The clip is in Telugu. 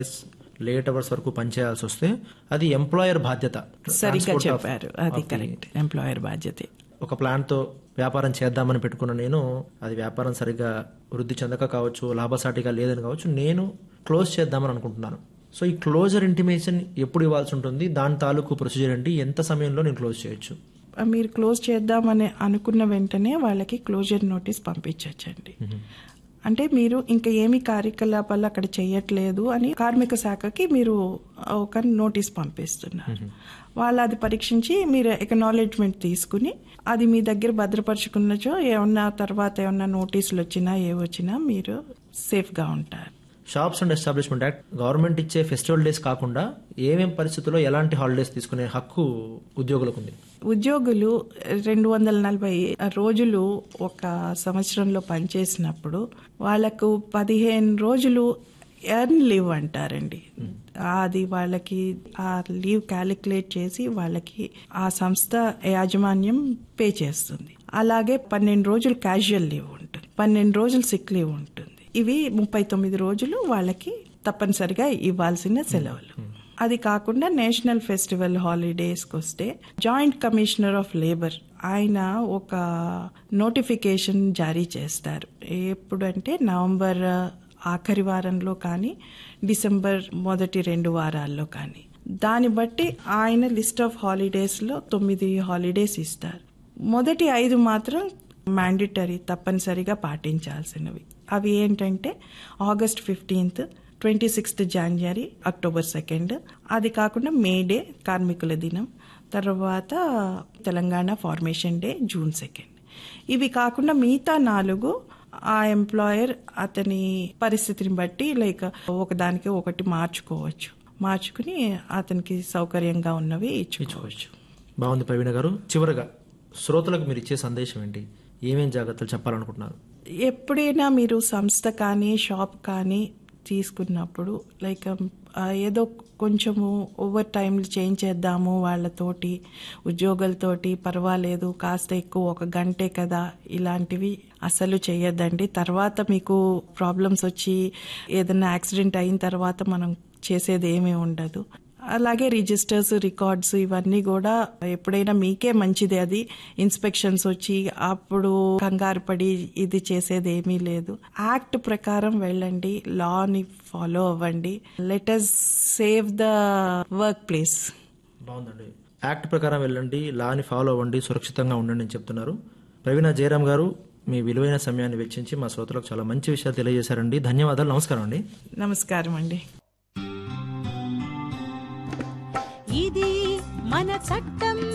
లేట్ అవర్స్ వరకు పనిచేయాల్సి వస్తే అది ఎంప్లాయర్ బాధ్యత సరిగ్గా Transport of- చెప్పారు అది of the- కరెక్ట్ ఎంప్లాయర్ బాధ్యతే ఒక ప్లాన్తో వ్యాపారం చేద్దామని పెట్టుకున్న నేను అది వ్యాపారం సరిగ్గా వృద్ధి చెందక కావచ్చు లాభసాటిగా లేదని కావచ్చు నేను క్లోజ్ చేద్దామని అనుకుంటున్నాను సో ఈ క్లోజర్ ఇంటిమేషన్ ఎప్పుడు ఇవ్వాల్సి ఉంటుంది దాని తాలూకు ప్రొసీజర్ ఏంటి ఎంత సమయంలో నేను క్లోజ్ చేయొచ్చు మీరు క్లోజ్ చేద్దామని అనుకున్న వెంటనే వాళ్ళకి క్లోజర్ నోటీస్ పంపించవచ్చండి అంటే మీరు ఇంకా ఏమి కార్యకలాపాలు అక్కడ చేయట్లేదు అని కార్మిక శాఖకి మీరు ఒక నోటీస్ పంపిస్తున్నారు వాళ్ళు అది పరీక్షించి మీరు ఎకనాలెడ్జ్మెంట్ తీసుకుని అది మీ దగ్గర భద్రపరుచుకున్నచో ఏమన్నా తర్వాత ఏమన్నా నోటీసులు వచ్చినా ఏ వచ్చినా మీరు సేఫ్గా ఉంటారు shops and establishment act government ఇచ్చే ఫెస్టివల్ డేస్ కాకుండా ఏమేం పరిస్థితుల్లో ఎలాంటి హాలిడేస్ తీసుకునే హక్కు ఉద్యోగులకు ఉంది ఉద్యోగులు రెండు వందల నలభై రోజులు ఒక సంవత్సరంలో పనిచేసినప్పుడు వాళ్ళకు పదిహేను రోజులు ఎర్న్ లీవ్ అంటారండి అది వాళ్ళకి ఆ లీవ్ క్యాలిక్యులేట్ చేసి వాళ్ళకి ఆ సంస్థ యాజమాన్యం పే చేస్తుంది అలాగే పన్నెండు రోజులు క్యాజువల్ లీవ్ ఉంటుంది పన్నెండు రోజులు సిక్ లీవ్ ఉంటుంది ఇవి ముప్పై తొమ్మిది రోజులు వాళ్ళకి తప్పనిసరిగా ఇవ్వాల్సిన సెలవులు అది కాకుండా నేషనల్ ఫెస్టివల్ హాలిడేస్కి వస్తే జాయింట్ కమిషనర్ ఆఫ్ లేబర్ ఆయన ఒక నోటిఫికేషన్ జారీ చేస్తారు ఎప్పుడంటే నవంబర్ ఆఖరి వారంలో కానీ డిసెంబర్ మొదటి రెండు వారాల్లో కానీ దాన్ని బట్టి ఆయన లిస్ట్ ఆఫ్ హాలిడేస్లో తొమ్మిది హాలిడేస్ ఇస్తారు మొదటి ఐదు మాత్రం మ్యాండేటరీ తప్పనిసరిగా పాటించాల్సినవి అవి ఏంటంటే ఆగస్ట్ ఫిఫ్టీన్త్ ట్వంటీ సిక్స్త్ జనవరి అక్టోబర్ సెకండ్ అది కాకుండా మే డే కార్మికుల దినం తర్వాత Telangana formation day June second ఇవి కాకుండా మిగతా నాలుగు ఆ ఎంప్లాయర్ అతని పరిస్థితిని బట్టి లైక్ ఒకదానికి ఒకటి మార్చుకోవచ్చు మార్చుకుని అతనికి సౌకర్యంగా ఉన్నవి ఇచ్చుకోవచ్చు బాగుంది ప్రవీణ గారు చివరగా శ్రోతలకు మీరు ఇచ్చే సందేశం ఏంటి ఏమేం జాగ్రత్తలు చెప్పాలనుకుంటున్నారు ఎప్పుడైనా మీరు సంస్థ కానీ షాప్ కానీ తీసుకున్నప్పుడు లైక్ ఆ, ఏదో కొంచెము ఓవర్ టైంలు చేంజ్ చేద్దాము వాళ్ళతోటి ఉద్యోగులతోటి పర్వాలేదు కాస్త ఎక్కువ ఒక గంటే కదా ఇలాంటివి అసలు చేయొద్దండి తర్వాత మీకు ప్రాబ్లమ్స్ వచ్చి ఏదైనా యాక్సిడెంట్ అయిన తర్వాత మనం చేసేది ఏమీ ఉండదు అలాగే రిజిస్టర్స్ రికార్డ్స్ ఇవన్నీ కూడా ఎప్పుడైనా మీకే మంచిది అది ఇన్స్పెక్షన్స్ వచ్చి అప్పుడు కంగారు పడి ఇది చేసేది ఏమీ లేదు యాక్ట్ ప్రకారం వెళ్ళండి లాని ఫాలో అవ్వండి let us save the work place బాగుందండి యాక్ట్ ప్రకారం వెళ్ళండి లాని ఫాలో అవ్వండి సురక్షితంగా ఉండండి అని చెప్తున్నారు ప్రవీణ జయరామ్ గారు మీ విలువైన సమయాన్ని వెచ్చించి మా శ్రోతలకు చాలా మంచి విషయాలు తెలియజేశారండి ధన్యవాదాలు నమస్కారం అండి నమస్కారం అండి ఇది మన చట్ట